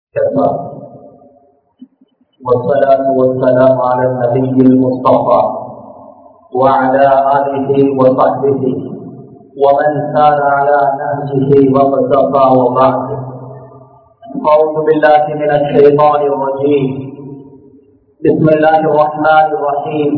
كفى والصلاة والسلام على النبي المصطفى وعلى آله وصحبه ومن سار على نهجه واقتفى وبعد أعوذ بالله من الشيطان الرجيم بسم الله الرحمن الرحيم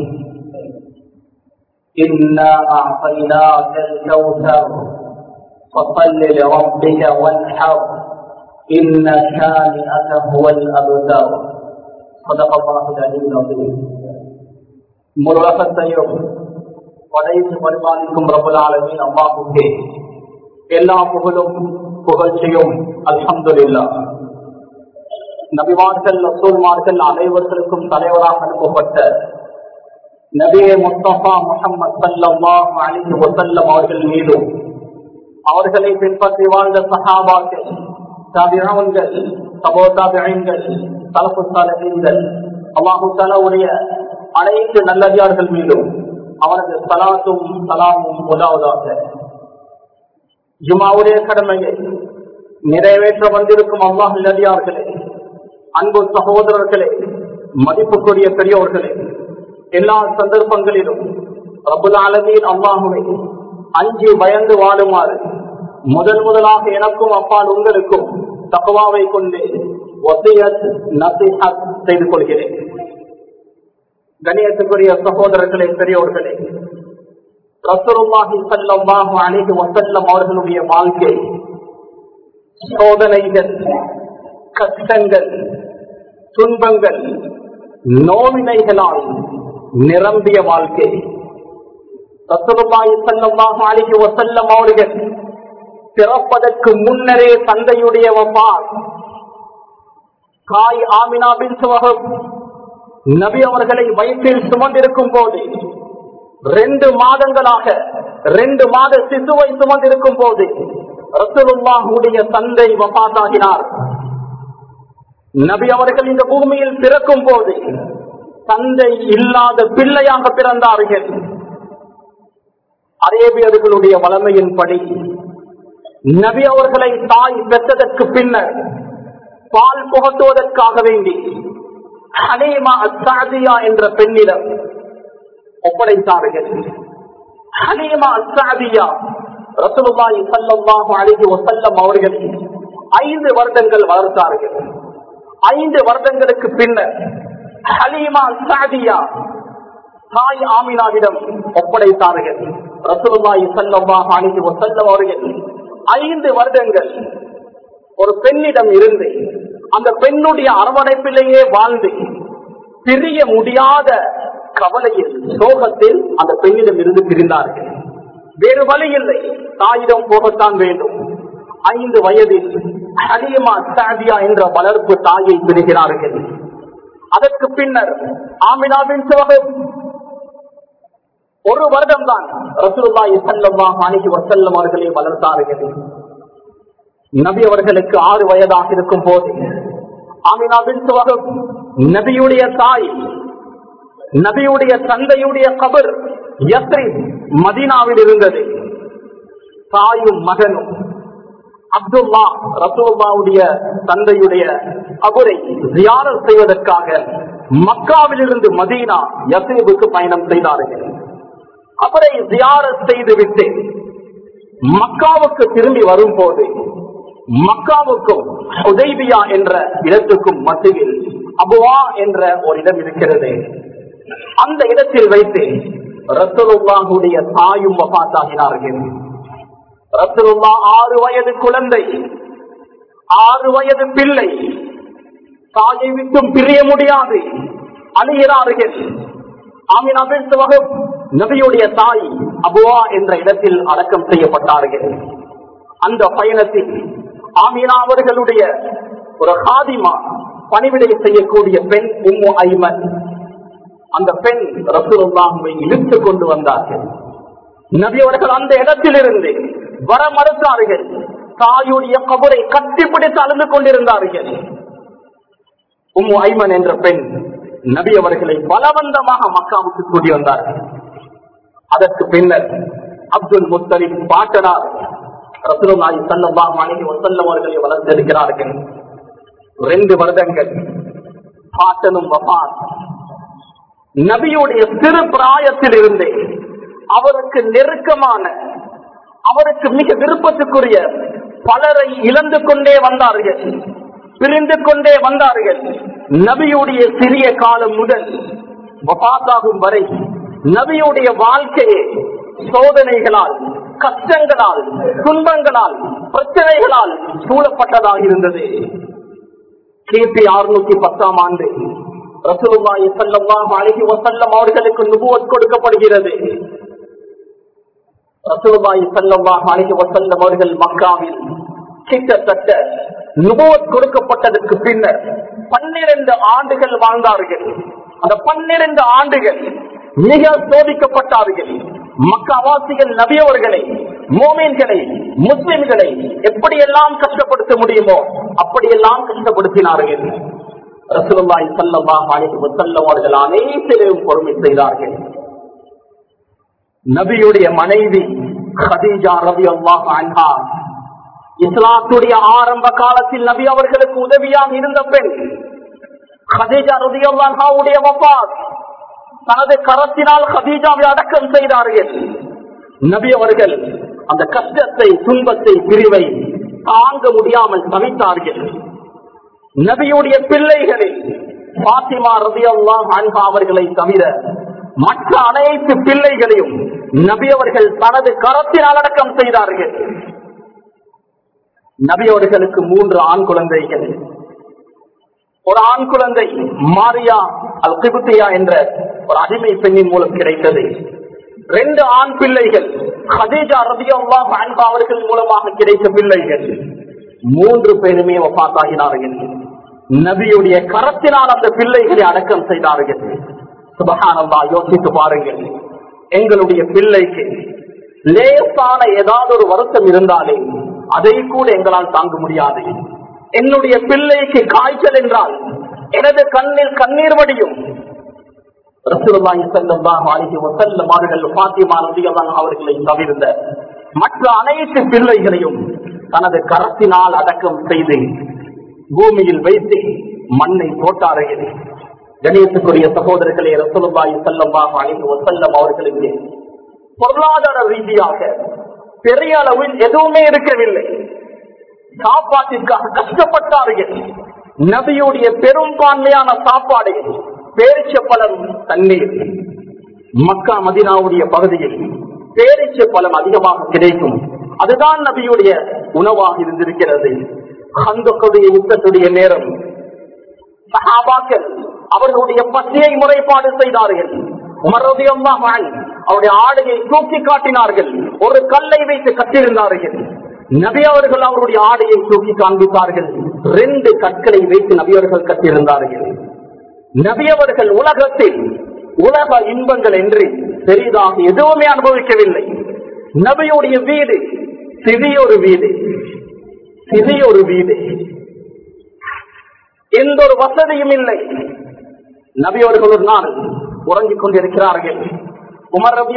إنا أعطيناك الكوثر فصل لربك وانحر إن شانئك هو الأبتر صدق الله العلي العظيم முருகத்தையும் படைத்து பரிபாலிக்கும் ரபுல் ஆலமின் அம்மாவுக்கே எல்லா புகழும் புகழ்ச்சியும் அல்ஹம்துலில்லா நபிமார்கள் ரசூல்மார்கள் அனைவர்களுக்கும் தலைவராக அனுப்பப்பட்ட நபியே முஸ்தபா முகமது சல்லாஹ் அலிஹி வசல்லம் அவர்கள் மீதும் அவர்களை பின்பற்றி வாழ்ந்த சஹாபாக்கள் தாபிரவன்கள் சபோதாபிகள் தலப்பு சாலகங்கள் அல்லாஹு தலாவுடைய அனைத்து நல்லடியார்கள் மீதும் அவரது சலாத்தும் சலாமும் முதலாவதாக ஜுமாவுடைய கடமையை நிறைவேற்ற வந்திருக்கும் அல்லாஹ் நல்லடியார்களே அன்பு சகோதரர்களே மதிப்புக்குரிய பெரியோர்களே எல்லா சந்தர்ப்பங்களிலும் ரபுல் ஆலமீன் அல்லாஹுவை அஞ்சு பயந்து வாழுமாறு முதல் முதலாக எனக்கும் அப்பால் உங்களுக்கும் தகவாவை கொண்டு செய்து கொள்கிறேன் கணியத்துக்குரிய சகோதரர்களே பெரியோர்களே ரசருல்லாஹி சல்லாஹு அணிகு வசல்லம் அவர்களுடைய வாழ்க்கை சோதனைகள் கஷ்டங்கள் துன்பங்கள் நோவினைகளால் நிரம்பிய வாழ்க்கை ரசருல்லாஹி சல்லாஹு அணிகு வசல்லம் அவர்கள் பிறப்பதற்கு முன்னரே தந்தையுடைய வபார் காய் ஆமினாபின் சுவகம் நபி அவர்களை வயிற்றில் சுமந்திருக்கும் போது ரெண்டு மாதங்களாக ரெண்டு மாத சிசுவை சுமந்திருக்கும் போது ரசூலுல்லாஹுடைய தந்தை வபாத்தாகினார் நபி அவர்கள் இந்த பூமியில் பிறக்கும் போது தந்தை இல்லாத பிள்ளையாக பிறந்தார்கள் அரேபியர்களுடைய வளமையின்படி நபி அவர்களை தாய் பெற்றதற்கு பின்னர் பால் புகட்டுவதற்காக வேண்டி ஹனீமா அசாதியா என்ற பெண்ணிடம் ஒப்படைத்தார்கள் ஹனீமா அசாதியா ரசூலுல்லாஹி ஸல்லல்லாஹு அலைஹி வஸல்லம் அவர்கள் ஐந்து வருடங்கள் வளர்த்தார்கள் ஐந்து வருடங்களுக்கு பின்னர் ஹலீமா அசாதியா தாய் ஆமினாவிடம் ஒப்படைத்தார்கள் ரசூலுல்லாஹி ஸல்லல்லாஹு அலைஹி வஸல்லம் அவர்கள் ஐந்து வருடங்கள் ஒரு பெண்ணிடம் இருந்து அந்த பெண்ணுடைய அரவணைப்பிலேயே வாழ்ந்து பிரிய முடியாத கவலையில் சோகத்தில் அந்த பெண்ணிடம் இருந்து பிரிந்தார்கள் வேறு வழி இல்லை தாயிடம் போகத்தான் வேண்டும் ஐந்து வயதில் ஹலியமா சாதியா என்ற வளர்ப்பு தாயை பிரிகிறார்கள் அதற்கு பின்னர் ஆமினாவின் சிவகம் ஒரு வருடம் தான் ரசூலுல்லாஹி ஸல்லல்லாஹு அலைஹி வஸல்லம் அவர்களை வளர்த்தார்கள் நபி அவர்களுக்கு ஆறு வயதாக இருக்கும் போது ஆமினாவின் சுவகம் நபியுடைய தாய் நபியுடைய தந்தையுடைய கபர் யத்ரி மதீனாவில் இருந்தது தாயும் மகனும் அப்துல்லா ரசூல்லாவுடைய தந்தையுடைய கபரை ஜியாரல் செய்வதற்காக மக்காவில் இருந்து மதீனா யத்ரிபுக்கு பயணம் செய்தார்கள் அவரை ஜியாரத் செய்துவிட்டு மக்காவுக்கு திரும்பி வரும் போது மக்காவுக்கும் உதய்பியா என்ற இடத்துக்கும் மத்தியில் அபுவா என்ற ஒரு இடம் இருக்கிறது அந்த இடத்தில் வைத்து ரசலுல்லாஹுடைய தாயும் வபாத்தாகினார்கள் ரசலுல்லா ஆறு வயது குழந்தை ஆறு வயது பிள்ளை தாயை விட்டும் பிரிய முடியாது அழுகிறார்கள் ஆமினாபின் வகம் நபியுடைய தாய் அபுவா என்ற இடத்தில் அடக்கம் செய்யப்பட்டார்கள் அந்த பயணத்தில் ஆமீனா அவர்களுடைய ஒரு ஹாதிமா பணிவிடை செய்யக்கூடிய பெண் உம்மு ஐமன் அந்த பெண் ரசூலுல்லாஹுவை இழுத்து கொண்டு வந்தார்கள் நபி அவர்கள் அந்த இடத்திலிருந்து வர மறுத்தார்கள் தாயுடைய கபரை கட்டிப்பிடித்து அழுந்து கொண்டிருந்தார்கள் உம்மு ஐமன் என்ற பெண் நபி அவர்களை பலவந்தமாக மக்காவுக்கு கூட்டி வந்தார்கள் அதற்கு பின்னர் அப்துல் முத்தலிப் பாட்டனார் ரசூலுல்லாஹி ஸல்லல்லாஹு அலைஹி வஸல்லம் அவர்களை வளர்த்திருக்கிறார்கள் ரெண்டு வருடங்கள் பாட்டனும் வபாத் நபியுடைய சிறு பிராயத்தில் இருந்தே அவருக்கு நெருக்கமான அவருக்கு மிக விருப்பத்துக்குரிய பலரை இழந்து கொண்டே வந்தார்கள் பிரிந்து கொண்டே வந்தார்கள் நபியுடைய சிறிய காலம் முதல் வபாத்தாகும் வரை நபியுடைய வாழ்க்கையே சோதனைகளால் கஷ்டங்களால் துன்பங்களால் பிரச்சனைகளால் சூழப்பட்டதாக இருந்தது கிபி அறுநூத்தி பத்தாம் ஆண்டு ரசூலுல்லாஹி ஸல்லல்லாஹு அலைஹி வஸல்லம் அவர்களுக்கு நுபுவத் கொடுக்கப்படுகிறது ரசூலுல்லாஹி ஸல்லல்லாஹு அலைஹி வஸல்லம் அவர்கள் மக்காவில் கிட்டத்தட்ட நுபுவத் கொடுக்கப்பட்டதற்கு பின்னர் பன்னிரண்டு ஆண்டுகள் வாழ்ந்தார்கள் அந்த பன்னிரண்டு ஆண்டுகள் மிக சோதிக்கப்பட்டார்கள் மக்காவாசிகள் நபியவர்களை மோமீன்களை முஸ்லிம்களை எப்படியெல்லாம் கஷ்டப்படுத்த முடியுமோ அப்படியெல்லாம் கஷ்டப்படுத்தினார்கள் ரசூலுல்லாஹி ஸல்லல்லாஹு அலைஹி வஸல்லம் அவர்கள் அனைத்திலும் பொறுமை செய்தார்கள் நபியுடைய மனைவி ஹதீஜா ரலியல்லாஹு அன்ஹா இஸ்லாத்துடைய ஆரம்ப காலத்தில் நபி அவர்களுக்கு உதவியாக இருந்த பெண் ஹதீஜா ரலியல்லாஹு அன்ஹாவுடைய வஃபாத் தனது கரத்தினால் ஹதீஜாவை அடக்கம் செய்தார்கள் நபி அவர்கள் அந்த கஷ்டத்தை துன்பத்தை பிரிவை தாங்க முடியாமல் சமைத்தார்கள் நபியுடைய பிள்ளைகளில் பாத்திமா ரதி அல்லாஹ் அன்பா அவர்களை தவிர மற்ற அனைத்து பிள்ளைகளையும் நபி அவர்கள் தனது கரத்தினால் அடக்கம் செய்தார்கள் நபி அவர்களுக்கு மூன்று ஆண் குழந்தைகள் ஒரு ஆண் குழந்தை மாரியா அல் கிபுத்தியா என்ற ஒரு அடிமை பெண்ணின் மூலம் கிடைத்தது ரெண்டு ஆண் பிள்ளைகள் ஹதீஜா ரதியல்லா அன்பா அவர்கள் மூலமாக கிடைத்த பிள்ளைகள் மூன்று பேருமே ஒப்பாத்தாகினார்கள் நபியுடைய கரத்தினால் அந்த பிள்ளைகளை அடக்கம் செய்தார்கள் சுபகானந்தா யோசித்து பாருங்கள் எங்களுடைய பிள்ளைக்கு லேசான ஏதாவது ஒரு வருத்தம் இருந்தாலே அதை கூட எங்களால் தாங்க முடியாது என்னுடைய பிள்ளைக்கு காய்ச்சல் என்றால் எனது கண்ணில் கண்ணீர் வடியும் ரசூலுல்லாஹி ஸல்லல்லாஹு அலைஹி வஸல்லம் அவர்கள் ஃபாத்திமா ரலியல்லாஹு அவர்களை தவிர்ந்த மற்ற அனைத்து பிள்ளைகளையும் தனது கரத்தினால் அடக்கம் செய்து பூமியில் வைத்து மண்ணை போட்டார்கள் கணேசக்குரிய சகோதரர்களே ரசூலுல்லாஹி ஸல்லல்லாஹு அலைஹி வஸல்லம் அவர்களுக்கு பொருளாதார ரீதியாக பெரிய அளவில் எதுவுமே இருக்கவில்லை சாப்பாட்டிற்காக கஷ்டப்பட்டார்கள் நபியுடைய பெரும்பான்மையான சாப்பாடு பேரிச்ச பழம் தண்ணீர் மக்கா மதினாவுடைய பகுதியில் பேரிச்ச பழம் அதிகமாக கிடைக்கும் அதுதான் நபியுடைய உணவாக இருந்திருக்கிறது அந்த யுத்தத்துடைய நேரம் சஹாபாக்கள் அவர்களுடைய பசியை முறைப்பாடு செய்தார்கள் உமரதியம்தான் அவருடைய ஆடையை தூக்கி காட்டினார்கள் ஒரு கல்லை வைத்து கட்டியிருந்தார்கள் நபி அவர்கள் அவருடைய ஆடையை தூக்கி காண்பித்தார்கள் ரெண்டு கற்களை வைத்து நபி அவர்கள் கட்டியிருந்தார்கள் நபி அவர்கள் உலகத்தில் உலக இன்பங்கள் என்று பெரிதாக எதுவுமே அனுபவிக்கவில்லை நபியுடைய வீடு சிறியொரு வீடு சிறியொரு வீடு எந்த ஒரு வசதியும் இல்லை நபி அவர்கள் ஒரு நாள் உறங்கிக் கொண்டிருக்கிறார்கள் உமர் ரபி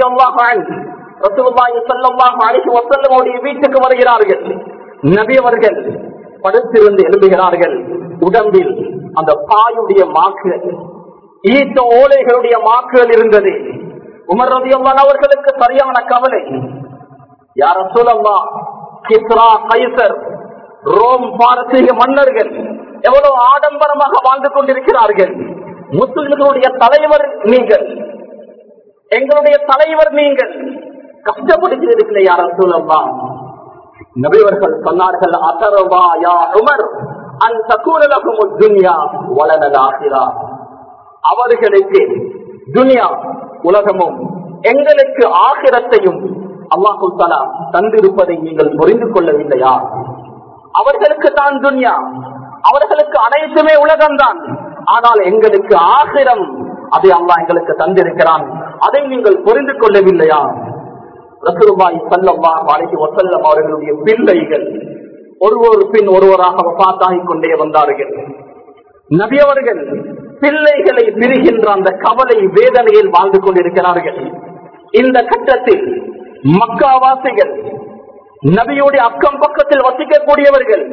அல்லாஹ் வீட்டுக்கு வருகிறார்கள் நபி அவர்கள் படுத்திருந்து எழுதுகிறார்கள் உடம்பில் அந்த பாயுடைய மாக்கு ஈட்ட ஓலைகளுடைய மாக்குகள் இருந்தது உமர் ரபி அவர்களுக்கு சரியான கவலை யார சொல்லம்மா கிஸ்ரா கைசர் ரோம் பாரசீக மன்னர்கள் எவ்வளவு ஆடம்பரமாக வாழ்ந்து கொண்டிருக்கிறார்கள் முஸ்லிம்களுடைய தலைவர் நீங்கள் எங்களுடைய தலைவர் நீங்கள் கஷ்டப்படுகிறீர்களே யார சொல்லம்மா நபிவர்கள் சொன்னார்கள் அசரவா யா உமர் அந்த கூறலகும் துன்யா வளனதாகிறா அவர்களுக்கு துனியா உலகமும் எங்களுக்கு ஆகிரத்தையும் அல்லாஹு தலா தந்திருப்பதை நீங்கள் புரிந்து கொள்ளவில்லையா அவர்களுக்கு தான் துன்யா அவர்களுக்கு அனைத்துமே உலகம்தான் ஆனால் எங்களுக்கு ஆகிரம் அதை அல்லாஹ் எங்களுக்கு தந்திருக்கிறான் அதை நீங்கள் புரிந்து கொள்ளவில்லையா ரசூலுல்லாஹி ஸல்லல்லாஹு அலைஹி வஸல்லம் அவர்களுடைய பிள்ளைகள் ஒருவர் பின் ஒருவராக வஃபாத்தாகிக் கொண்டே வந்தார்கள் நபி அவர்கள் பிள்ளைகளை பிரிகின்ற அந்த கவலை வேதனையில் வாழ்ந்து கொண்டிருக்கிறார்கள் இந்த கட்டத்தில் மக்காவாசிகள் நபியுடைய அக்கம் பக்கத்தில் வசிக்கக்கூடியவர்கள்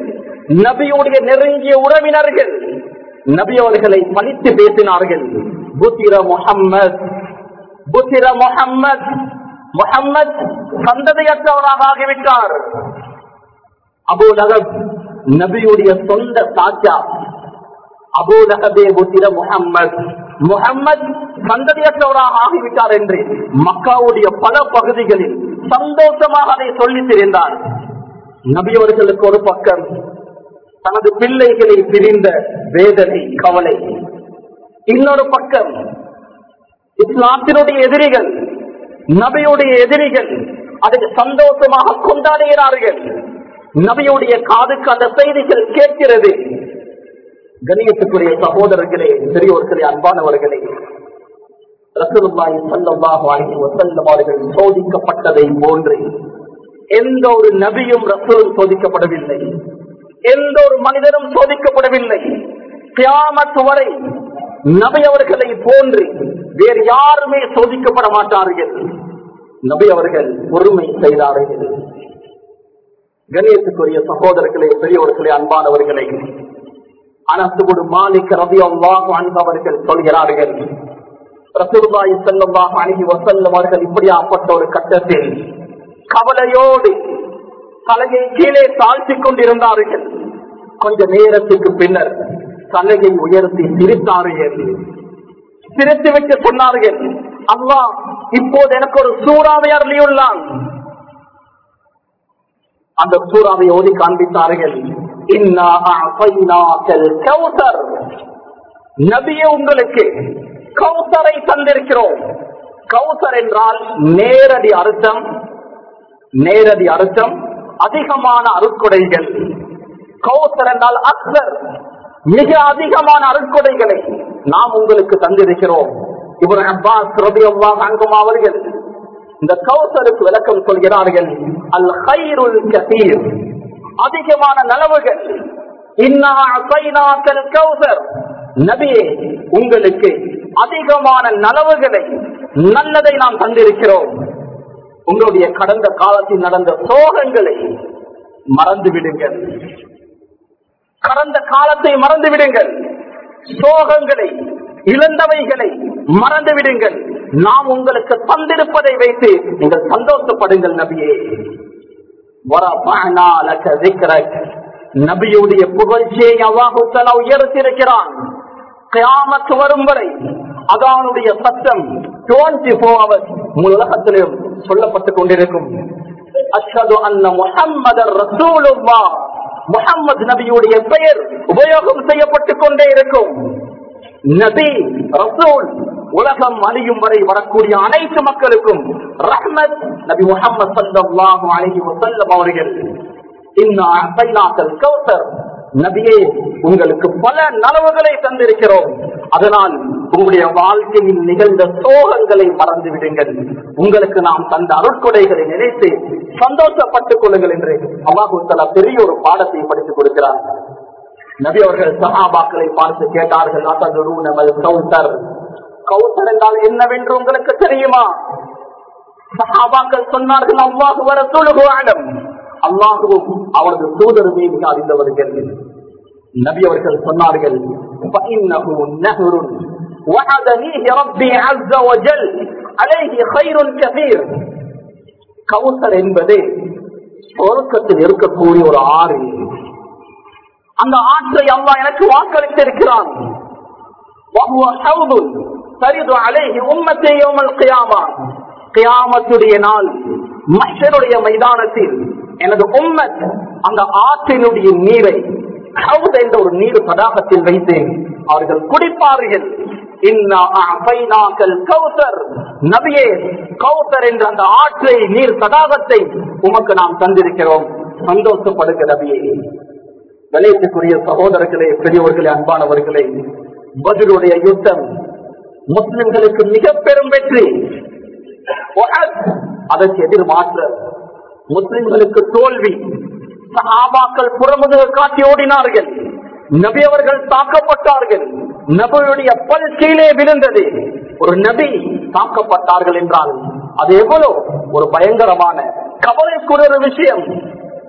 நபியுடைய நெருங்கிய உறவினர்கள் நபி அவர்களை பழித்து பேசினார்கள் புத்திர முகம்மது புத்திர முகம்மது முகம்மது சந்ததியற்றவராக ஆகிவிட்டார் அபூலகப் நபியுடைய சொந்த சாச்சா அபூலகபே புத்திர முகம்மது முகம்மது சந்ததியற்றவராக ஆகிவிட்டார் என்று மக்காவுடைய பல பகுதிகளில் சந்தோஷமாக அதை சொல்லித் தெரிந்தார் நபியவர்களுக்கு ஒரு பக்கம் தனது பிள்ளைகளை பிரிந்த வேதனை கவலை இன்னொரு பக்கம் இஸ்லாத்தினுடைய எதிரிகள் நபியுடைய எதிரிகள் அதுக்கு சந்தோஷமாக கொண்டாடுகிறார்கள் நபியுடைய காதுக்கு அந்த செய்திகள் கேட்கிறது கணியத்துக்குரிய சகோதரர்களே பெரியோர்களே அன்பானவர்களே ரசூலுல்லாஹி ஸல்லல்லாஹு அலைஹி வஸல்லம் அவர்கள் சோதிக்கப்பட்டதை போன்று எந்த ஒரு நபியும் ரசூலும் சோதிக்கப்படவில்லை எந்த ஒரு மனிதனும் சோதிக்கப்படவில்லை கியாமத் வரை நபி அவர்களை போன்று வேறு யாருமே சோதிக்கப்பட மாட்டார்கள் நபி அவர்கள் பொறுமை செய்தார்கள் கணேசுக்குரிய சகோதரர்களே பெரியவர்களே அன்பானவர்களே அனசுகுடு மாலிக் ரவி அல்லாஹ் அவர்கள் சொல்கிறார்கள் ரசூலுல்லாஹி ஸல்லல்லாஹு அலைஹி வஸல்லம் அவர்கள் இப்படியாப்பட்ட ஒரு கட்டத்தில் கவலையோடு தலையை கீழே தாழ்த்திக் கொண்டிருந்தார்கள் கொஞ்ச நேரத்துக்கு பின்னர் தலையை உயர்த்தி சிரித்தார்கள் சிரித்துவிட்டு சொன்னார்கள் அல்லாஹ் இப்போது எனக்கு ஒரு சூறாவை அருளியுள்ளான் அந்த சூறாவை ஓதி காண்பித்தார்கள் இன்னா அஅதைனாக்கல் கௌசர் நபியே உங்களுக்கு கௌசரை தந்திருக்கிறோம் கௌசர் என்றால் நேரடி அர்த்தம் நேரடி அர்த்தம் அதிகமான அருட்கொடைகள் கௌசர் என்றால் அக்சர் மிக அதிகமான அருட்கொடைகளை நாம் உங்களுக்கு தந்திருக்கிறோம் இவர் அப்பாஸ் ரபியல்லாஹ் அன்கும் அவர்கள் இந்த கௌசருக்கு விளக்கம் சொல்கிறார்கள் அல் ஹைருல் கசீர் அதிகமான நலவுகள் இன்னா அசைனாக்கல் கௌசர் நபியே உங்களுக்கு அதிகமான நலவுகளை நல்லதை நாம் தந்திருக்கிறோம் உங்களுடைய கடந்த காலத்தில் நடந்த சோகங்களை மறந்து விடுங்கள் கடந்த காலத்தை மறந்து விடுங்கள் சோகங்களை இழந்தவைகளை மறந்து விடுங்கள் நாம் உங்களுக்கு தந்திருப்பதை வைத்து நீங்கள் சந்தோஷப்படுங்கள் நபியே வரஃபஅனா லக ذِكْرَكَ. நபியுடைய புகழ்ச்சியை அல்லாஹு தஆலா உயர்த்தியிருக்கிறான் கியாமத் வரும் வரை அதானுடைய சத்தம் 24 hours முழு உலகத்திலும் சொல்லப்பட்டுக் கொண்டிருக்கும் அஷ்ஹது அன்ன முஹம்மதர் ரசூலுல்லாஹ் முஹம்மது நபியுடைய பெயர் உபயோகம் செய்யப்பட்டுக் கொண்டே இருக்கும் நபி ரசூல் உலகம் அழியும் வரை வரக்கூடிய அனைத்து மக்களுக்கும் ரஹ்மத் நபி முஹம்மது ஸல்லல்லாஹு அலைஹி வஸல்லம் அவர்கள் இன்னா அஸைனாக்கல் கௌசர் நபியே உங்களுக்கு பல நலவுகளை தந்திருக்கிறோம் அதனால் உங்களுடைய வாழ்க்கையில் நிகழ்ந்த சோகங்களை மறந்து விடுங்கள் உங்களுக்கு நாம் தந்த அருட்கொடைகளை நினைத்து சந்தோஷப்பட்டுக் கொள்ளுங்கள் என்று அல்லாஹு தலா பெரிய ஒரு பாடத்தை படித்துக் கொடுக்கிறார் நபி அவர்கள் சஹாபாக்களை பார்த்து கேட்டார்கள் அசதுரு நமது கௌசர் கௌசர் என்றால் என்னவென்று உங்களுக்கு தெரியுமா சஹாபாக்கள் சொன்னார்கள் அல்லாஹு வர தொழுகு ஆடம் அல்லாஹுவும் அவரது தூதருமே மிக அறிந்தவர்கள் நபி அவர்கள் சொன்னார்கள் فإنه نهر وعدنيه ربي عز وجل عليه خير كثير கௌசர் என்பது சொர்க்கத்தில் இருக்கக்கூடிய ஒரு ஆறு அந்த ஆற்றை அல்லாஹ் எனக்கு வாக்களித்திருக்கிறான் وهو حوض ترد عليه أمتي يوم القيامة கியாமத்துடைய நாள் மஷருடைய மைதானத்தில் எனது உம்மத் அந்த ஆற்றினுடைய நீரை ஹவுத் என்ற ஒரு நீர் தடாகத்தில் வைத்து அவர்கள் குடிப்பார்கள் இன்னா அஅஃபைனாக்கல் கௌசர் நபியே கௌசர் என்ற அந்த ஆற்றை நீர் தடாகத்தை உமக்கு நாம் தந்திருக்கிறோம் சந்தோஷப்படுங்க நபியே விளையத்துக்குரிய சகோதரர்களே பெரியவர்களே அன்பானவர்களே பதிலுடைய யுத்தம் முஸ்லிம்களுக்கு மிக பெரும் வெற்றி உஹத், அதற்கு எதிர்மாற்ற முஸ்லிம்களுக்கு தோல்வி சஹாபாக்கள் புறமுதுக காட்டி ஓடினார்கள் நபி அவர்கள் தாக்கப்பட்டார்கள் நபியுடைய பல் கீழே விழுந்தது ஒரு நபி தாக்கப்பட்டார்கள் என்றால் அது எவ்வளவு ஒரு பயங்கரமான கவலைக்குரிய ஒரு விஷயம்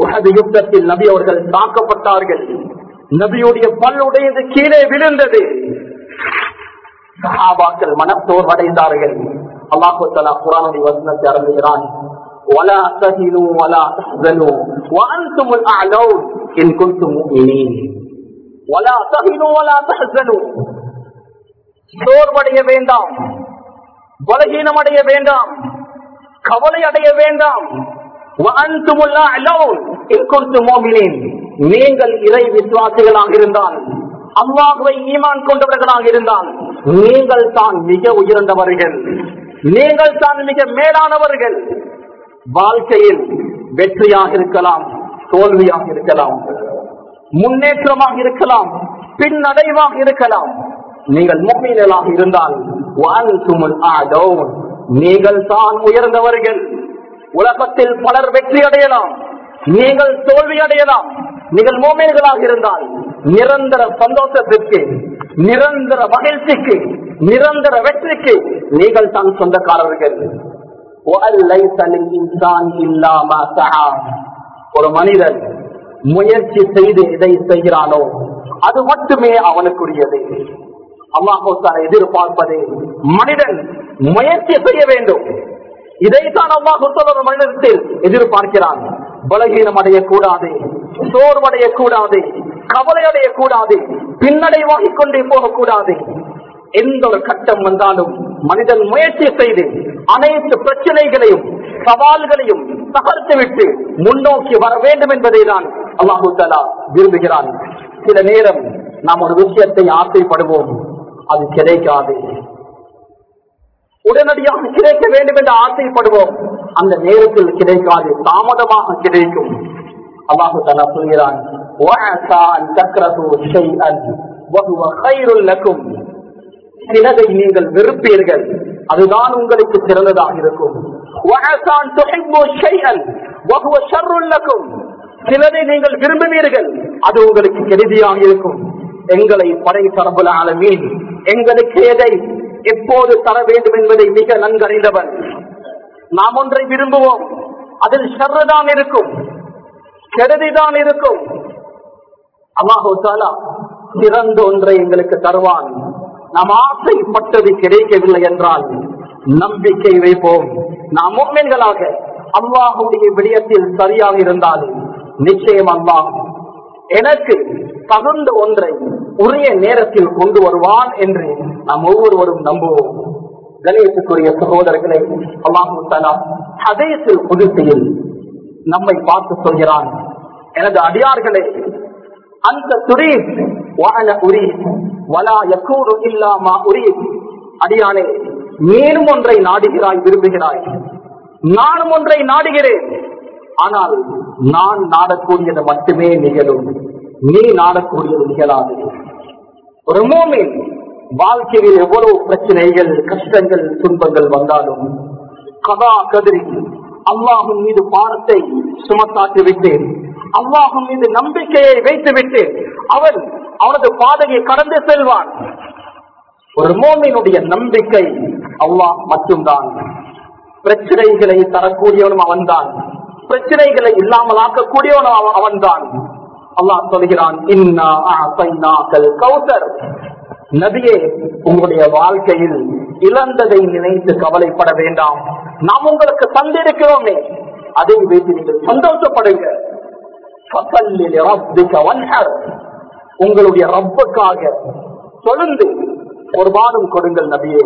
உஹது யுத்தத்தில் நபி அவர்கள் தாக்கப்பட்டார்கள் நபியுடைய பல்லுடையது கீழே விழுந்தது சஹாபாக்கள் மனத்தோர் அடைந்தார்கள் அல்லாஹு தலா குரானுடைய வசனத்தை அறந்துகிறான் ولا تهنوا ولا تحزنوا وانتم الاعلون ان كنتم مؤمنين ولا تهنوا ولا تحزنوا சோர்வடைய வேண்டாம் பலகீனம் அடைய வேண்டாம் கவலை அடைய வேண்டாம் وأنتم الأعلون إن كنتم مؤمنين நீங்கள் இறை விசுவாசிகளாக இருந்தால் அல்லாஹுவை ஈமான் கொண்டவர்களாக இருந்தால் நீங்கள் தான் மிக உயர்ந்தவர்கள் நீங்கள் தான் மிக மேலானவர்கள் வாழ்க்கையில் வெற்றியாக இருக்கலாம் தோல்வியாக இருக்கலாம் முன்னேற்றமாக இருக்கலாம் பின்னடைவாக இருக்கலாம் நீங்கள் முன்னேறலாக இருந்தால் வான்சுமுல் ஆதோன் நீங்கள் தான் உயர்ந்தவர்கள் உலகத்தில் பலர் வெற்றி அடையலாம் நீங்கள் தோல்வி அடையலாம் நீங்கள் மோமேன்களாக இருந்தால் நிரந்தர சந்தோஷத்திற்கு நிரந்தர மகிழ்ச்சிக்கு நிரந்தர வெற்றிக்கு நீங்கள் தான் சொந்தக்காரர்கள் وَأَلَّيْسَ لِلْإِنسَانِ إِلَّا مَا سَعَى. ஒரு மனிதன் முயற்சி செய்து எதை செய்கிறானோ அது மட்டுமே அவனுக்குரியது அல்லாஹோத்தார எதிர்பார்ப்பது மனிதன் முயற்சி செய்ய வேண்டும் இதைத்தான் அல்லாஹோத்தால் ஒரு மனிதத்தில் எதிர்பார்க்கிறான் பலகீனம் அடையக்கூடாது சோர்வடையக்கூடாது கவலை அடையக்கூடாது பின்னடைவாகிக் கொண்டே போகக்கூடாது எந்த ஒரு கட்டம் வந்தாலும் மனிதன் முயற்சி செய்து அனைத்து பிரச்சனைகளையும் சவால்களையும் தகர்த்து விட்டு முன்னோக்கி வர வேண்டும் என்பதை தான் அல்லாஹு தலா விரும்புகிறான் சில நேரம் நாம் ஒரு விஷயத்தை ஆசைப்படுவோம் அது கிடைக்காது உடனடியாக கிடைக்க வேண்டும் என்று ஆசைப்படுவோம் அந்த நேரத்தில் கிடைக்காது தாமதமாக கிடைக்கும் அல்லாஹு தலா சொல்கிறான் وَعَسَىٰ أَن تَكْرَهُوا شَيْئًا وَهُوَ خَيْرٌ لَكُمْ சிலதை நீங்கள் வெறுப்பீர்கள் அதுதான் உங்களுக்கு சிறந்ததாக இருக்கும் وَعَسَىٰ أَن تُحِبُّوا شَيْئًا وَهُوَ شَرٌّ لَكُمْ சிலதை நீங்கள் விரும்புவீர்கள் அது உங்களுக்கு கெடுதியாக இருக்கும் எங்களை படை தரப்புல ஆலமீன் எங்களுக்கு எதை எப்போது தர வேண்டும் என்பதை மிக நன்கறிந்தவன் நாம் ஒன்றை விரும்புவோம் அதில் ஷர்றுதான் இருக்கும் கெடுதிதான் இருக்கும் அல்லாஹு தாலா சிறந்த ஒன்றை எங்களுக்கு தருவான் நாம் ஆசைப்பட்டது கிடைக்கவில்லை என்றால் நம்பிக்கை வைப்போம் நாம் முக்மீன்களாக அல்லாஹுடைய விடயத்தில் சரியாக இருந்தால் நிச்சயம் அல்லாஹ் எனக்கு தகுந்த ஒன்றை உரிய நேரத்தில் கொண்டு வருவான் என்று நாம் ஒவ்வொருவரும் நம்புவோம் கணேசுக்குரிய சகோதரர்களை அல்லாஹு தலா ஹதேசில் புதுசையில் நம்மை பார்த்து சொல்கிறான் எனது அடியார்களே அந்த துரி வாழ உரி வலா யக்கூறு இல்லாமா உரி அடியானே மேலும் ஒன்றை நாடுகிறாய் விரும்புகிறாய் நானும் ஒன்றை நாடுகிறேன் ஆனால் நான் நாடக்கூடியது மட்டுமே நிகழும் நீ நாடக்கூடியது நிகழாது ஒரு மோமின் வாழ்க்கையில் எவ்வளவு பிரச்சனைகள் கஷ்டங்கள் துன்பங்கள் வந்தாலும் கதா கதிரி அல்லாஹும் மீது பாரத்தை சுமத்தாட்டி விட்டேன் அல்லாஹும் மீது நம்பிக்கையை வைத்து விட்டு அவன் அவனது பாதையை கடந்து செல்வான் ஒரு மோமினுடைய நம்பிக்கை அல்லாஹ் மட்டும்தான் பிரச்சனைகளை தரக்கூடியவனும் அவன்தான் பிரச்சனைகளை இல்லாமல் ஆக்கக்கூடியவனும் அவ- அவன்தான் அல்லாஹ் சொல்கிறான் இன்னா அஅதைனாக்கல் கௌசர் நபியே உங்களுடைய வாழ்க்கையில் இழந்ததை நினைத்து கவலைப்பட வேண்டாம் நாம் உங்களுக்கு தந்திருக்கிறோமே அதை வைத்து நீங்கள் சந்தோஷப்படுங்க ஃபஸல்லி லிரப்பிக வன்ஹர். உங்களுடைய ரப்புக்காக தொழுந்து குர்பானும் கொடுங்கள் நபியே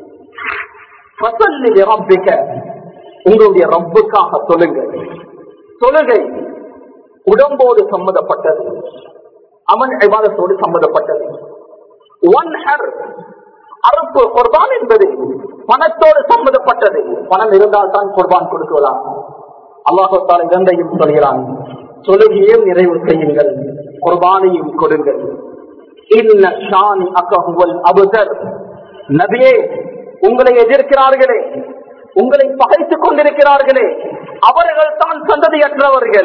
ஃபஸல்லி லிரப்பிக. உங்களுடைய ரப்புக்காக தொழுங்க தொழுகை உடம்போடு சம்பந்தப்பட்டது அவன் விவாதத்தோடு சம்பந்தப்பட்டது ஒன் ஹர் அறுப்பு குர்பான் என்பது பணத்தோடு சம்பந்தப்பட்டது பணம் இருந்தால் தான் குர்பான் கொடுக்கலாம் அல்லாஹால இரண்டையும் சொல்கிறான் தொழுகையும் நிறைவு செய்யுங்கள் குர்பானையும் கொடுங்கள் இன்ன ஷானி அகஹுவல் அபுதர் நபியே உங்களை எதிர்க்கிறார்களே உங்களை பகைத்துக் கொண்டிருக்கிறார்களே அவர்கள் தான் சந்ததியற்றவர்கள்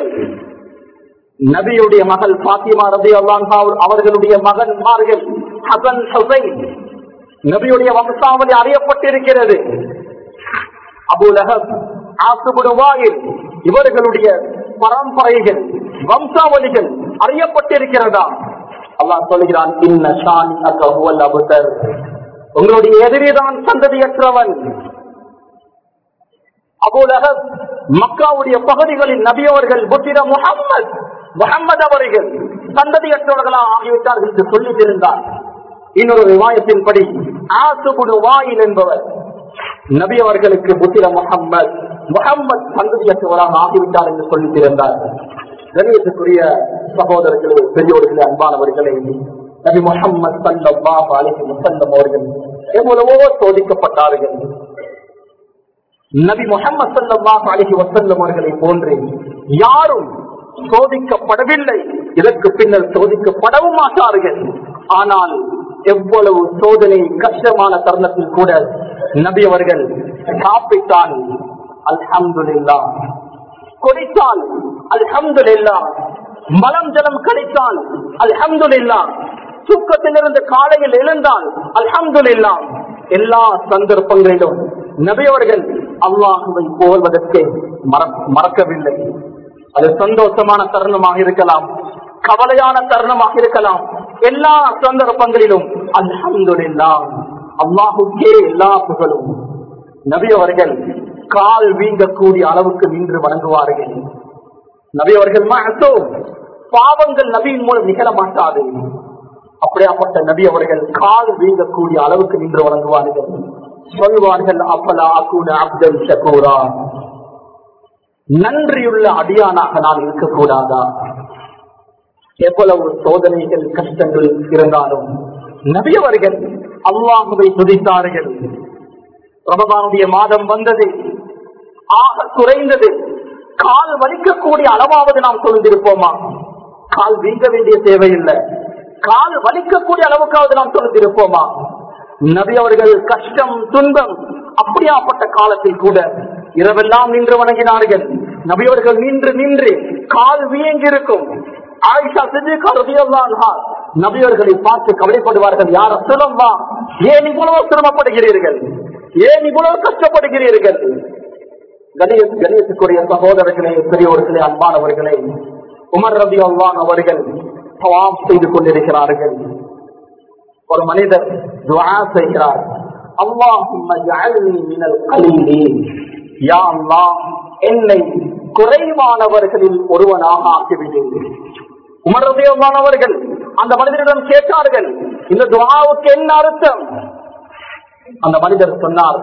நபியுடைய மகள் பாத்திமா ரபி அவர்களுடைய மகன்மார்கள் ஹசன் ஹுசைன் நபியுடைய வம்சாவளி அறியப்பட்டிருக்கிறது அபுலஹப் ஆசுபுடு வாயில் இவர்களுடைய பரம்பரைகள் வம்சாவளிகள் அறியப்பட்டிருக்கிறதா அல்லாஹ் சொல்கிறான் இன்ன ஷானி அகவல் அபுதர் உங்களுடைய எதிரிதான் சந்ததியற்றவன் அபூலகப் மக்காவுடைய பகுதிகளில் நபியவர்கள் புத்திர முகம்மது முகம்மது அவர்கள் சந்ததியற்றவர்களாக ஆகிவிட்டார்கள் என்று சொல்லியிருந்தார் இன்னொரு விவாயத்தின்படி ஆசுபுடு வாயில் என்பவர் நபி அவர்களுக்கு புத்திர முகம்மது முகம்மது சந்ததியற்றவராக ஆகிவிட்டார் என்று சொல்லியிருந்தார் கணியத்துக்குரிய சகோதரர்களே பெரியோர்களே அன்பானவர்களே நபி முகம்மது சல்லாஹ் அலிஹி வசல்லம் அவர்கள் எவ்வளவோ சோதிக்கப்பட்டார்கள் நபி முகமது சல்லாஹ் அலிஹி வசல்லம் அவர்களை போன்று யாரும் சோதிக்கப்படவில்லை இதற்கு பின்னர் சோதிக்கப்படவும் மாட்டார்கள் ஆனால் எவ்வளவு சோதனை கஷ்டமான தருணத்தில் கூட நபி அவர்கள் சாப்பிட்டால் அல்ஹம்துலில்லா கொடித்தால் அல்ஹம்துலில்லா மலம் ஜலம் கிடைத்தால் அல்ஹம்துலில்லா தூக்கத்திலிருந்து காலையில் எழுந்தால் அல்ஹம்துலில்லா எல்லா சந்தர்ப்பங்களிலும் நபியவர்கள் அல்லாஹுவை போல்வதற்கு மறக்கவில்லை அது சந்தோஷமான தருணமாக இருக்கலாம் கவலையான தருணமாக இருக்கலாம் எல்லா சந்தர்ப்பங்களிலும் அல்ஹம்துலில்லா அல்லாஹுக்கே எல்லா புகழும் நபி அவர்கள் கால் வீங்கக்கூடிய அளவுக்கு நின்று வணங்குவார்கள் நபி அவர்கள் மாட்டோம் பாவங்கள் நபியின் மூலம் நிகழ மாட்டாது அப்படியாப்பட்ட நபி அவர்கள் கால் வீங்கக்கூடிய அளவுக்கு நின்று வணங்குவார்கள் சொல்வார்கள் அப்பலா அக்கூட அப்தல் ஷகூரா நன்றியுள்ள அடியானாக நான் இருக்கக்கூடாதா எவ்வளவு சோதனைகள் கஷ்டங்கள் இருந்தாலும் நபியவர்கள் அல்லாஹுவை துதித்தார்கள் ரமதானுடைய மாதம் வந்தது ஆக குறைந்தது கால் வலிக்கக்கூடிய அளவாவது நாம் சொல்லிருப்போமா கால் வீங்க வேண்டிய தேவையில்லை கால் வலிக்கக்கூடிய அளவுக்காவது நாம் சொல்லிருப்போமா நபி அவர்கள் கஷ்டம் துன்பம் அப்படியாப்பட்ட காலத்தில் கூட இரவெல்லாம் நின்று வணங்கினார்கள் நபியவர்கள் நின்று நின்று கால் வீங்கிருக்கும் ஆயிஷா சித்திகா ரதியல்லாஹா நபியவர்களை பார்த்து கவலைப்படுவார்கள் யார சொல்லம்மா ஏன் இவ்வளவு சிரமப்படுகிறீர்கள் ஏன் இவ்வளவு கஷ்டப்படுகிறீர்கள் கணேஷ் கணேசுக்குரிய சகோதரர்களே பெரியோர்களே அன்பானவர்களே உமர் ரபி அல்லான் அவர்கள் தவாம் செய்து கொண்டிருக்கிறார்கள் ஒரு மனிதர் துவா செய்கிறார் என்னை குறைவானவர்களில் ஒருவனாக ஆக்கிவிட்டீர்கள் உமரதேவானவர்கள் அந்த மனிதரிடம் கேட்டார்கள் இந்த துவாவுக்கு என்ன அர்த்தம் அந்த மனிதர் சொன்னார்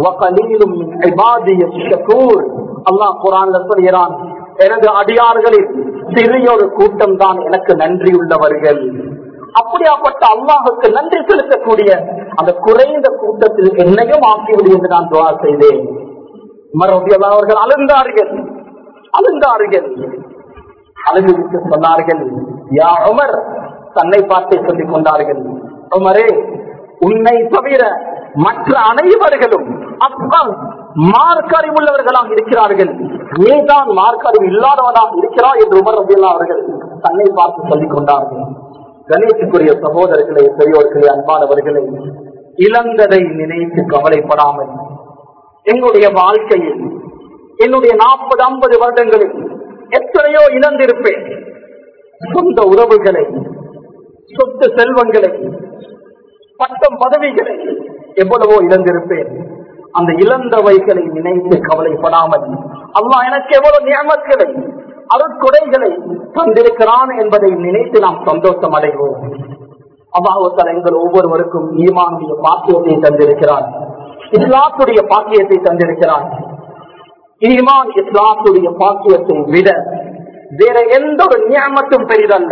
அல்லாஹ் குரான்ல சொல்கிறான் எனது அடியார்களில் சிறிய ஒரு கூட்டம் தான் எனக்கு நன்றி உள்ளவர்கள் அப்படியாப்பட்ட அல்லாஹுக்கு நன்றி செலுத்தக்கூடிய அந்த குறைந்த கூட்டத்தில் என்னையும் ஆக்கிவிடு என்று நான் துவா செய்தேன் மறுபடியும் அவர்கள் அழுந்தார்கள் அழுந்தார்கள் அழுதுவிட்டு சொன்னார்கள் யா உமர் தன்னை பார்த்தே சொல்லிக் கொண்டார்கள் உமரே உன்னை தவிர மற்ற அனைவர்களும் அப்பம் மார்க்கறிவு உள்ளவர்களாக இருக்கிறார்கள் நீதான் மார்க்கறிவு இல்லாதவனாக இருக்கிறார் என்று உமர் ரபியல்லா அவர்கள் தன்னை பார்த்து சொல்லிக் கொண்டார்கள் கணேசுக்குரிய சகோதரர்களே பெரியோர்களே அன்பானவர்களே இழந்ததை நினைத்து கவலைப்படாமல் எங்களுடைய வாழ்க்கையில் என்னுடைய நாற்பது ஐம்பது வருடங்களில் எத்தனையோ இழந்திருப்பேன் சொந்த உறவுகளை சொத்து செல்வங்களை பட்டம் பதவிகளை எவ்வளவோ இழந்திருப்பேன் அந்த இழந்தவைகளை நினைத்து கவலைப்படாமல் அல்லாஹ் எனக்கு எவ்வளவு நியமக்களை அருட்கொடைகளை தந்திருக்கிறான் என்பதை நினைத்து நாம் சந்தோஷம் அடைவோம் அல்லாஹால எங்கள் ஒவ்வொருவருக்கும் ஈமானுடைய பாக்கியத்தை தந்திருக்கிறார் இஸ்லாத்துடைய பாக்கியத்தை தந்திருக்கிறார் ஈமான் இஸ்லாத்துடைய பாக்கியத்தை விட வேற எந்த ஒரு நியமத்தும் பெரிதல்ல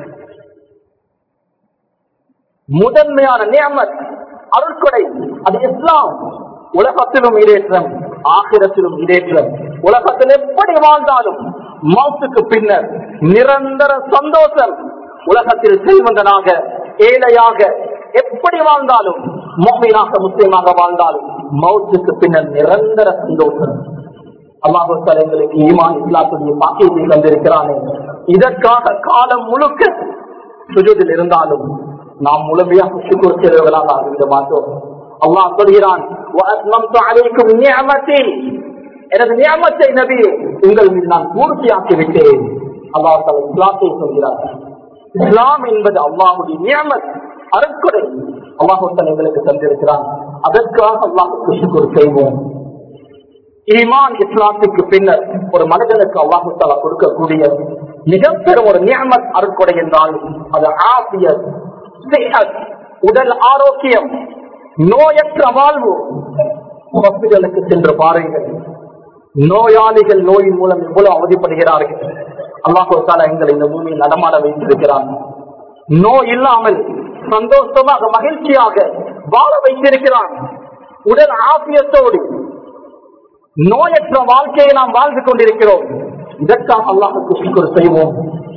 முதன்மையான நியமத் அருட்கொடை அது இஸ்லாம் உலகத்திலும் இடேற்றம் ஆகிரத்திலும் இடேற்றம் உலகத்தில் எப்படி வாழ்ந்தாலும் மௌத்துக்கு பின்னர் நிரந்தர சந்தோஷம் உலகத்தில் செல்வந்தனாக ஏழையாக எப்படி வாழ்ந்தாலும் மோமீனாக முஸ்லீமாக வாழ்ந்தாலும் மௌத்துக்கு பின்னர் நிரந்தர சந்தோஷம் அல்லாஹு எங்களுக்கு ஈமான் இஸ்லாத்துடைய பாக்கியத்தை தந்திருக்கிறானே இதற்காக காலம் முழுக்க சுஜூதில் இருந்தாலும் நாம் முழுமையாக சுக்குர் செய்தவர்களாக ஆகிவிட மாட்டோம் அல்லாஹ் சொல்கிறான் وَأَتْمَمْتُ عَلَيْكُمْ نِعْمَتِي எனது நியமத்தை நபி உங்கள் மீது நான் பூர்த்தியாக்கி விட்டேன் அல்லாஹ் தலை இஸ்லாத்தை சொல்கிறார் இஸ்லாம் என்பது அல்லாஹுடைய நியமத் அறக்குறை அல்லாஹுத்தன் எங்களுக்கு தந்திருக்கிறான் அதற்காக அல்லாஹுக்கு சுக்குர் செய்வோம் ஈமான் இஸ்லாத்துக்கு பின்னர் ஒரு மனிதனுக்கு அல்லாஹுத்தாலா கொடுக்கக்கூடிய மிக பெரும் ஒரு நியமத் அருட்கொடை என்றால் அது ஆசியர் உடல் ஆரோக்கியம் நோயற்ற வாழ்வு ஹாஸ்பிட்டலுக்கு சென்று பாருங்கள் நோயாளிகள் நோயின் மூலம் எவ்வளவு அவதிப்படுகிறார்கள் அல்லாஹால எங்களை இந்த பூமியில் நடமாட வைத்திருக்கிறான் நோய் இல்லாமல் சந்தோஷமாக மகிழ்ச்சியாக வாழ வைத்திருக்கிறான் உடல் ஆபியத்தோடு நோயற்ற வாழ்க்கையை நாம் வாழ்ந்து கொண்டிருக்கிறோம் இதற்காக அல்லாஹுக்கு சுக்குர் செய்வோம்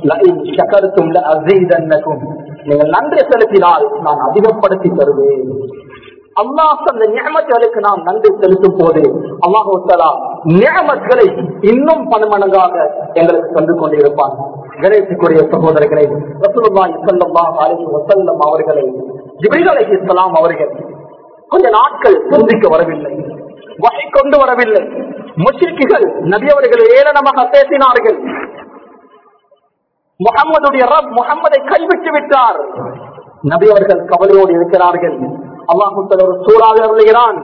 நீங்கள் நன்றி செலுத்தினால் நான் அதிகப்படுத்தி தருவேன் அல்லாஹ் அந்த நியமத்துகளுக்கு நாம் நன்றி செலுத்தும் போது அல்லாஹாலா நியமத்களை இன்னும் பன்மடங்காக எங்களுக்கு தந்து கொண்டிருப்பான் கணேசுக்குரிய சகோதரர்களை ரசூலுல்லாஹி ஸல்லல்லாஹு அலைஹி வஸல்லம் அவர்களை ஜிப்ரீல் அலைஹிஸ்ஸலாம் அவர்கள் கொஞ்ச நாட்கள் சந்திக்க வரவில்லை வகை கொண்டு வரவில்லை முஷ்ரிக்குகள் நபி அவர்கள் ஏளனமாக பேசினார்கள் முகம்மதுடைய ரப் முகம்மதை கைவிட்டு விட்டார் நபி அவர்கள் கவலையோடு இருக்கிறார்கள் அல்லாஹு ஒரு சூறாக அருளுகிறான்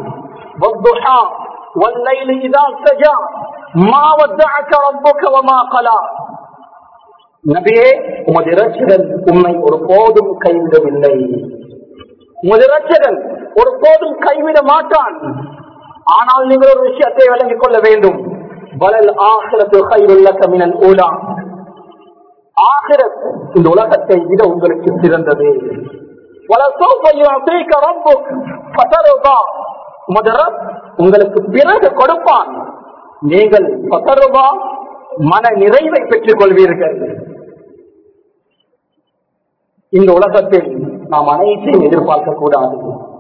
والليل إذا سجى ما ودعك ربك وما قلى நபியே உமது இரட்சகன் உண்மை ஒரு போதும் கைவிடவில்லை உமது இரட்சகன் ஒரு போதும் கைவிட மாட்டான் ஆனால் நீங்கள் ஒரு விஷயத்தை விளங்கிக் கொள்ள வேண்டும் வலல் ஆசிரத்து கைவில்ல கமினன் ஊலா ஆகிரத் இந்த உலகத்தை விட உங்களுக்கு சிறந்தது உங்களுக்கு பிறகு கொடுப்பான் நீங்கள் பத்தருபா மன நிறைவை பெற்றுக் கொள்வீர்கள் இந்த உலகத்தில் நாம் அனைத்தையும் எதிர்பார்க்க கூடாது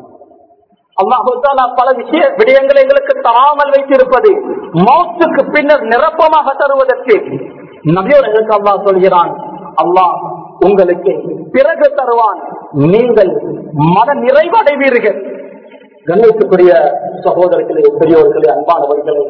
அல்லாஹால பல விஷய விடயங்களை எங்களுக்கு தராமல் வைத்திருப்பது மௌத்துக்கு பின்னர் நிரப்பமாக தருவதற்கு நபியோர்களுக்கு அல்லாஹ் சொல்கிறான் அல்லாஹ் உங்களுக்கு பிறகு தருவான் நீங்கள் மன நிறைவடைவீர்கள் கண்ணியத்துக்குரிய சகோதரர்களே பெரியோர்களே அன்பானவர்களே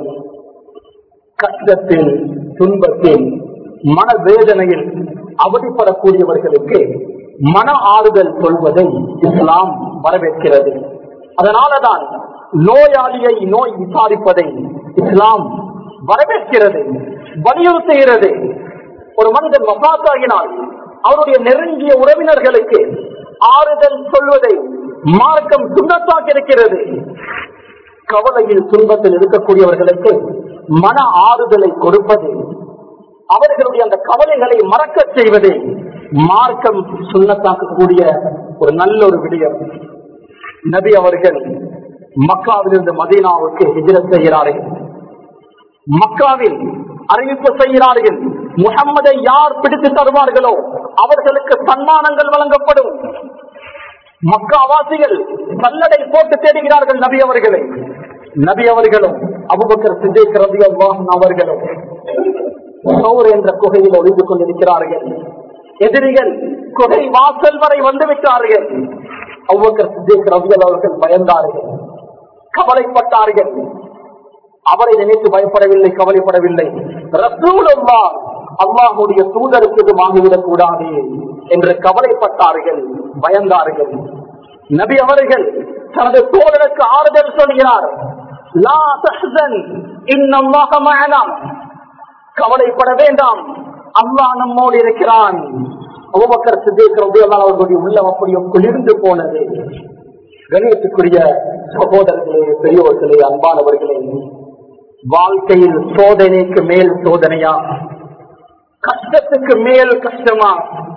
கஷ்டத்தில் துன்பத்தில் மன வேதனையில் அவதிப்படக்கூடியவர்களுக்கு மன ஆறுதல் சொல்வதை இஸ்லாம் வரவேற்கிறது அதனாலதான் நோயாளியை நோய் விசாரிப்பதை இஸ்லாம் வரவேற்கிறது வலியுறுத்துகிறது ஒரு மனிதன் மசாத்தாகினால் அவருடைய நெருங்கிய உறவினர்களுக்கு ஆறுதல் சொல்வதை மார்க்கம் சுண்ணத்தாக இருக்கிறது கவலையில் துன்பத்தில் இருக்கக்கூடியவர்களுக்கு மன ஆறுதலை கொடுப்பது அவர்களுடைய அந்த கவலைகளை மறக்க செய்வது மார்க்கம் சுண்ணத்தாக்கக்கூடிய ஒரு நல்ல ஒரு விடயம் நபி அவர்கள் மக்காவிலிருந்து மதீனாவுக்கு ஹிஜரத் செய்கிறார்கள் மக்காவில் அறிவிப்பு செய்கிறார்கள் முகம்மதை யார் பிடித்து தருவார்களோ அவர்களுக்கு சன்மானங்கள் வழங்கப்படும் மக்காவாசிகள் சல்லடை போட்டு தேடுகிறார்கள் நபி அவர்களை நபி அவர்களும் அபுபக்கர் சித்திக் ரபி அவர்களும் சௌர் என்ற குகையில் ஒளிந்து கொண்டிருக்கிறார்கள் எதிரிகள் குகை வாசல் வரை வந்து விட்டார்கள் அவ்வக்கர் சித்திக் ரபி அவர்கள் பயந்தார்கள் கவலைப்பட்டார்கள் அவரை நினைத்து பயப்படவில்லை கவலைப்படவில்லை ரசூலுல்லா அல்லாஹுடைய தூதருக்கு இது வாங்கிவிடக் கூடாது என்று கவலைப்பட்டார்கள் பயந்தார்கள் நபி அவர்கள் தனது தோழருக்கு ஆறுதல் சொல்கிறார் லா தஹ்சன் இன்னல்லாஹ மஅனா கவலைப்பட வேண்டாம் அல்லாஹ் நம்மோடு இருக்கிறான் அபூபக்கர் சித்திக் ரலியல்லாஹு அவர்களுடைய உள்ளம் அப்படியே குளிர்ந்து போனது கணியத்துக்குரிய சகோதரர்களே பெரியோர்களே அன்பானவர்களே வாழ்க்கையில் சோதனைக்கு மேல் சோதனையா கஷ்டத்துக்கு மேல் கஷ்டமா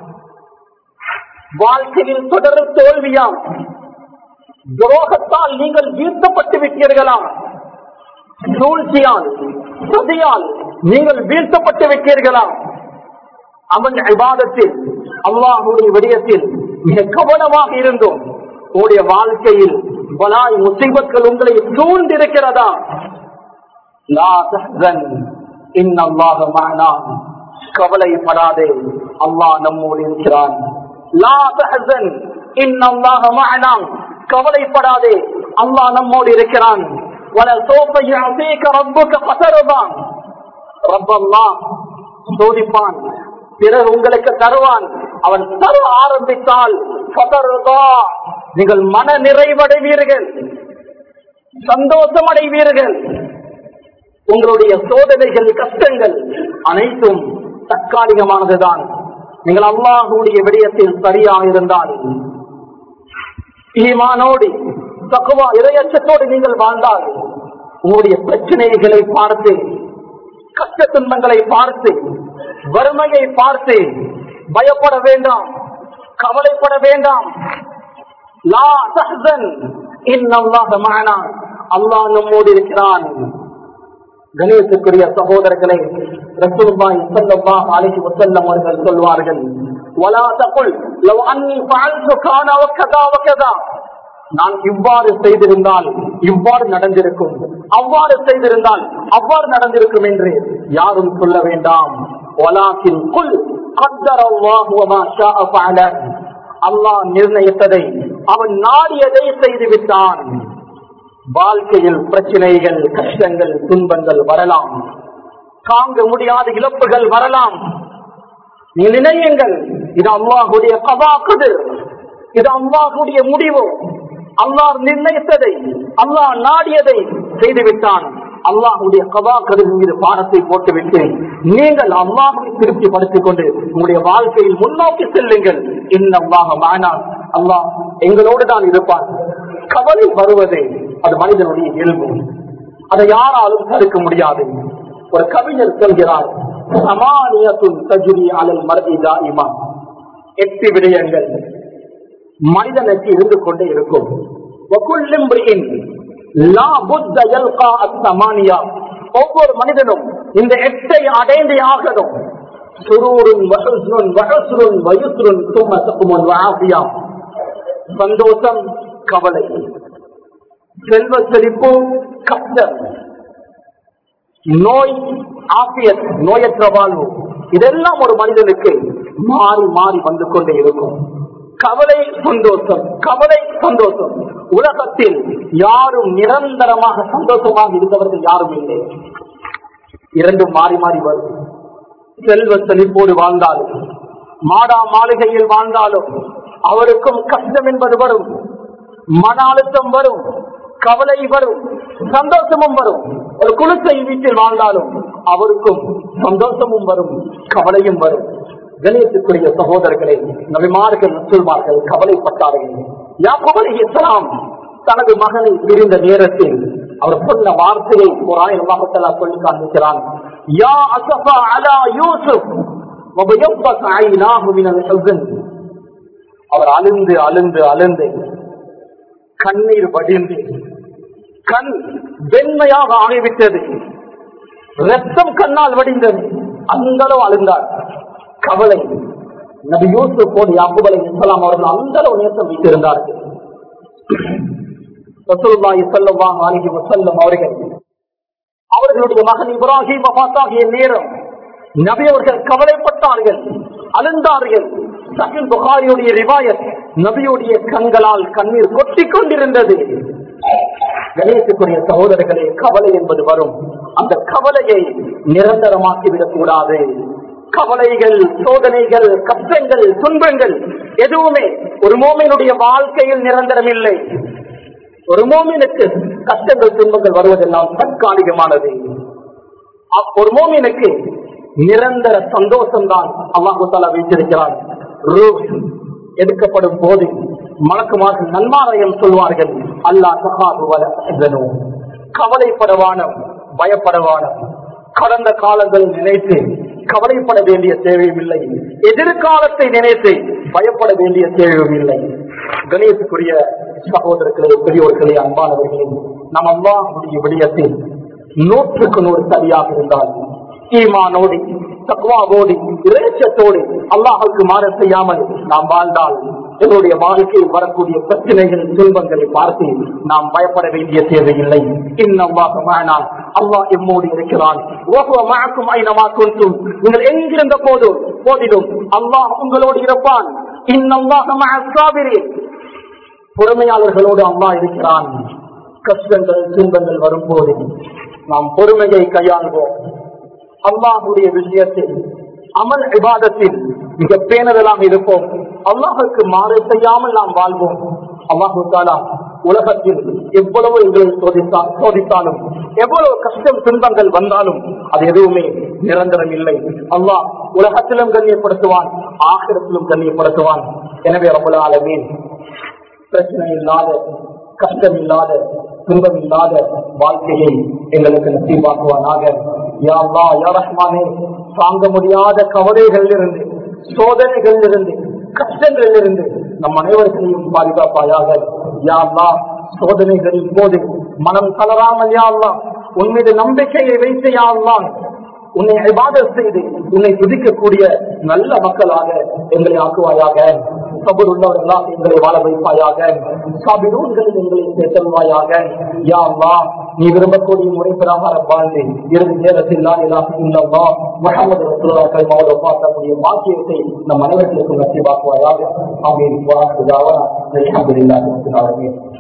வாழ்க்கையில் தொடர் தோல்வியா துரோகத்தால் நீங்கள் வீழ்த்தப்பட்டு விட்டீர்களா சூழ்ச்சியால் சதியால் நீங்கள் வீழ்த்தப்பட்டு விட்டீர்களா அவன் விவாதத்தில் அல்லாஹுடைய விடயத்தில் மிக கவனமாக இருந்தோம் உங்களுடைய வாழ்க்கையில் பலாய் முசீபத்கள் உங்களை சூழ்ந்திருக்கிறதா லா தஹ்சன் இன்னல்லாஹ மஅனா கவலைப்படாதே அல்லாஹ் நம்மோடு இருக்கிறான் லா தஹ்சன் இன்னல்லாஹ மஅனா கவலைப்படாதே அல்லாஹ் நம்மோடு இருக்கிறான் وَلَسَوْفَ يُعْطِيكَ رَبُّكَ فَتَرْضَى ரப்பல்லாஹ் சோதிப்பான் பிறகு உங்களுக்கு தருவான் அவன் தர ஆரம்பித்தால் ஃபதர்தா, நீங்கள் மன நிறைவடைவீர்கள் சந்தோஷம் அடைவீர்கள் உங்களுடைய சோதனைகள் கஷ்டங்கள் அனைத்தும் தற்காலிகமானதுதான் நீங்கள் அல்லாஹுடைய விடயத்தில் சரியாக இருந்தால் ஈமானோடு தக்குவா இரையச்சத்தோடு நீங்கள் வாழ்ந்தால் உங்களுடைய பிரச்சனைகளை பார்த்து கஷ்ட துன்பங்களை பார்த்து வறுமையை பார்த்து பயப்பட வேண்டாம் கவலைப்பட வேண்டாம் லா தஹ்சன் இன்னல்லாஹ மஅனா அல்லாஹ் நம்மோடு இருக்கிறான் கணேசத்துக்குரிய சகோதரர்களே ரசூலுல்லாஹி ஸல்லல்லாஹு அலைஹி வஸல்லம் அவர்கள் சொல்வார்கள் வலா தகுல் லவ் அன்னி ஃபஅல்து கான வகதா வகதா நான் இவ்வாறு செய்திருந்தால் இவ்வாறு நடந்திருக்கும் அவ்வாறு செய்திருந்தால் அவ்வாறு நடந்திருக்கும் என்று யாரும் சொல்ல வேண்டாம் வலாக்கின் குல் கத்தரல்லாஹு வமா ஷாஅ ஃபஅல அல்லாஹ் நிர்ணயித்ததை அவன் நாடியதை செய்து விட்டான் வாழ்க்கையில் பிரச்சனைகள் கஷ்டங்கள் துன்பங்கள் வரலாம் தாங்க முடியாத இழப்புகள் வரலாம் நீ நினையுங்கள் இது அல்லாஹுடைய கபாக்குது இது அல்லாஹுடைய முடிவு அல்லாஹ் நிர்ணயித்ததை அல்லாஹ் நாடியதை செய்துவிட்டான் அல்லாஹுடைய கபாக்கதின் மீது பாடத்தை போட்டுவிட்டு நீங்கள் அல்லாஹை திருப்திப்படுத்திக் கொண்டு உங்களுடைய வாழ்க்கையில் முன்னோக்கி செல்லுங்கள் இன்னமாக மானான் அல்லாஹ் எங்களோடு தான் இருப்பான் கவலை வருவது அது மனிதனுடைய இயல்பு அதை யாராலும் தடுக்க முடியாது ஒரு கவிஞர் சொல்கிறார் சமானியத்துன் தஜுரி அலல் மரதி தாயிமா எட்டு விடயங்கள் மனிதனுக்கு இருந்து கொண்டே இருக்கும் وَكُلُّ امْرِئٍ لَا بُدَّ يَلْقَى الثَّمَانِيَةَ ஒவ்வொரு மனிதனும் இந்த எட்டை அடைந்தே ஆகணும் சுரூருன் வஹுஸ்னுன் வஹுஸ்ருன் வயுஸ்ருன் சும்ம தக்குமுன் வஆஃபியா சந்தோஷம் கவலை செல்வ செழிப்பு கஷ்டம் நோய் ஆபியத் நோயற்ற வாழ்வு இதெல்லாம் ஒரு மனிதனுக்கு மாறி மாறி வந்து கொண்டே இருக்கும் கவலை சந்தோஷம் கவலை சந்தோஷம் உலகத்தில் யாரும் நிரந்தரமாக சந்தோஷமாக இருந்தவர்கள் யாரும் இல்லை இரண்டும் மாறி மாறி வரும் செல்வ செழிப்போடு வாழ்ந்தாலும் மாடா மாளிகையில் வாழ்ந்தாலும் அவருக்கும் கஷ்டம் என்பது வரும் மன அழுத்தம் வரும் கவலை வரும் சந்தோஷமும் வரும் ஒரு குழுத்தை வீட்டில் வாழ்ந்தாலும் அவருக்கும் சந்தோஷமும் வரும் கவலையும் வரும் கணேசுக்குரிய சகோதரர்களே நபிமார்கள் சொல்வார்கள் கவலைப்பட்டார்கள் யாக்கோப் அலைஹிஸ்ஸலாம் தனது மகனை பிரிந்த நேரத்தில் அவர் சொன்ன வார்த்தையை குரான் அல்லாஹத்தலா சொல்லி காண்பிக்கிறான் யா அசஃபா அலா யூசுப் وَبَيَضَّتْ عَيْنَاهُ مِنَ الْحُزْنِ அவர் அழுந்து அழுந்து அழுந்து கண்ணீர் வடிந்து கண் வெண்மையாக ஆகிவிட்டது ரத்தம் கண்ணால் வடிந்தது அந்த அளவு அழுந்தார் கவலை நபி யூசுப்போடு யாக்குப் அலை இஸ்லாம் அவர்கள் அந்த அளவு நேசம் வைத்திருந்தார்கள் ரசூலுல்லாஹி ஸல்லல்லாஹு அலைஹி வஸல்லம் அவர்கள் அவர்களுடைய மகன் இப்ராஹிம் வஃபாத்தாகிய நேரம் நபி அவர்கள் கவலைப்பட்டார்கள் அழுந்தார்கள் சஹில் புகாரியுடைய ரிவாயத் நபியுடைய கண்களால் கண்ணீர் கொட்டிக் கொண்டிருந்தது கணேசுக்குரிய சகோதரர்களே கவலை என்பது வரும் அந்த கவலையை நிரந்தரமாக்கி விடக்கூடாது கவலைகள் சோதனைகள் கஷ்டங்கள் துன்பங்கள் எதுவுமே ஒரு மோமினுடைய வாழ்க்கையில் நிரந்தரம் இல்லை ஒரு மோமினுக்கு கஷ்டங்கள் துன்பங்கள் வருவதெல்லாம் தற்காலிகமானது அப்- ஒரு மோமினுக்கு நிரந்தர சந்தோஷம் தான் அல்லாஹு தாலா வைத்திருக்கிறான் ரூஹ் எடுக்கப்படும் போது மலக்குமார்கள் நன்மாலயம் சொல்வார்கள் அல்லாஹ் தகாது வல தஹ்சனு. கவலைப்படவானம் பயப்படவானம் கடந்த காலங்கள் நினைத்து கவலைப்பட வேண்டிய தேவையும் இல்லை எதிர்காலத்தை நினைத்து பயப்பட வேண்டிய தேவையும் இல்லை கணேசுக்குரிய சகோதரர்களே பெரியோர்களே அன்பானவர்களே நம் அல்லாஹுடைய விடயத்தில் நூற்றுக்கு நூறு சரியாக இருந்தால் ஈமானோடு தக்வாவோடு இறைச்சத்தோடு அல்லாஹுக்கு மாற செய்யாமல் நாம் வாழ்ந்தால் என்னுடைய வாழ்க்கையில் வரக்கூடிய பிரச்சனைகள் துன்பங்களை பார்த்து நாம் பயப்பட வேண்டிய தேவையில்லை இன்னமாக மானால் அல்லாஹ் எம்மோடு இருக்கிறான் ஓஹோ மழக்கும் ஐநமா கொண்டும் நீங்கள் எங்கிருந்த போது போதிலும் அல்லாஹ் உங்களோடு இருப்பான் இன்னமாக மழசாவிரே பொறுமையாளர்களோடு அல்லாஹ் இருக்கிறான் கஷ்டங்கள் துன்பங்கள் வரும்போது நாம் பொறுமையை கையாள்வோம் அல்லாஹுடைய விஷயத்தில் அமல் விவாதத்தில் மிக பேணதலாக இருப்போம் அல்லாஹுக்கு மாறு செய்யாமல் நாம் வாழ்வோம் அல்லாஹு தாலா உலகத்தில் எவ்வளவு எங்களை சோதித்தா சோதித்தாலும் எவ்வளவு கஷ்டம் துன்பங்கள் வந்தாலும் அது எதுவுமே நிரந்தரம் இல்லை அல்லாஹ் உலகத்திலும் கண்ணியப்படுத்துவான் ஆகிரத்திலும் கண்ணியப்படுத்துவான் எனவே அவ்வளவு ஆலமீன் பிரச்சனை இல்லாத கஷ்டம் இல்லாத துன்பம் இல்லாத வாழ்க்கையை எங்களுக்கு நசீவாக்குவானாக யா அல்லா யா ரஹ்மானே தாங்க முடியாத கவலைகள் இருந்து சோதனைகள் இருந்து கஷ்டங்கள் இருந்து நம் அனைவர்களையும் பாதுகாப்பாயாக யா அல்லா சோதனைகளின் போது மனம் தளராமல் யா அல்லா உன் மீது நம்பிக்கையை வைத்து யா அல்லா உன்னை இபாதத் செய்து உன்னை துதிக்கக்கூடிய நல்ல மக்களாக எங்களை ஆக்குவாயாக சபர் உள்ளவர்களாக எங்களை வாழ வைப்பாயாக சபிரூன்களில் எங்களை சேர்த்தல்வாயாக யா அல்லா நீ விரும்பக்கூடிய முறை பிரகாரம் வாழ்ந்து இறுதி நேரத்தில் நான் இல்லவா முகமது ரசூலாக்கள் மாவட்ட பார்க்கக்கூடிய பாக்கியத்தை நம் அனைவர்களுக்கும் நசிவாக்குவாயாக ஆமீன் வாக்குதாவா அல்ஹம்துலில்லாஹி ரப்பில் ஆலமீன்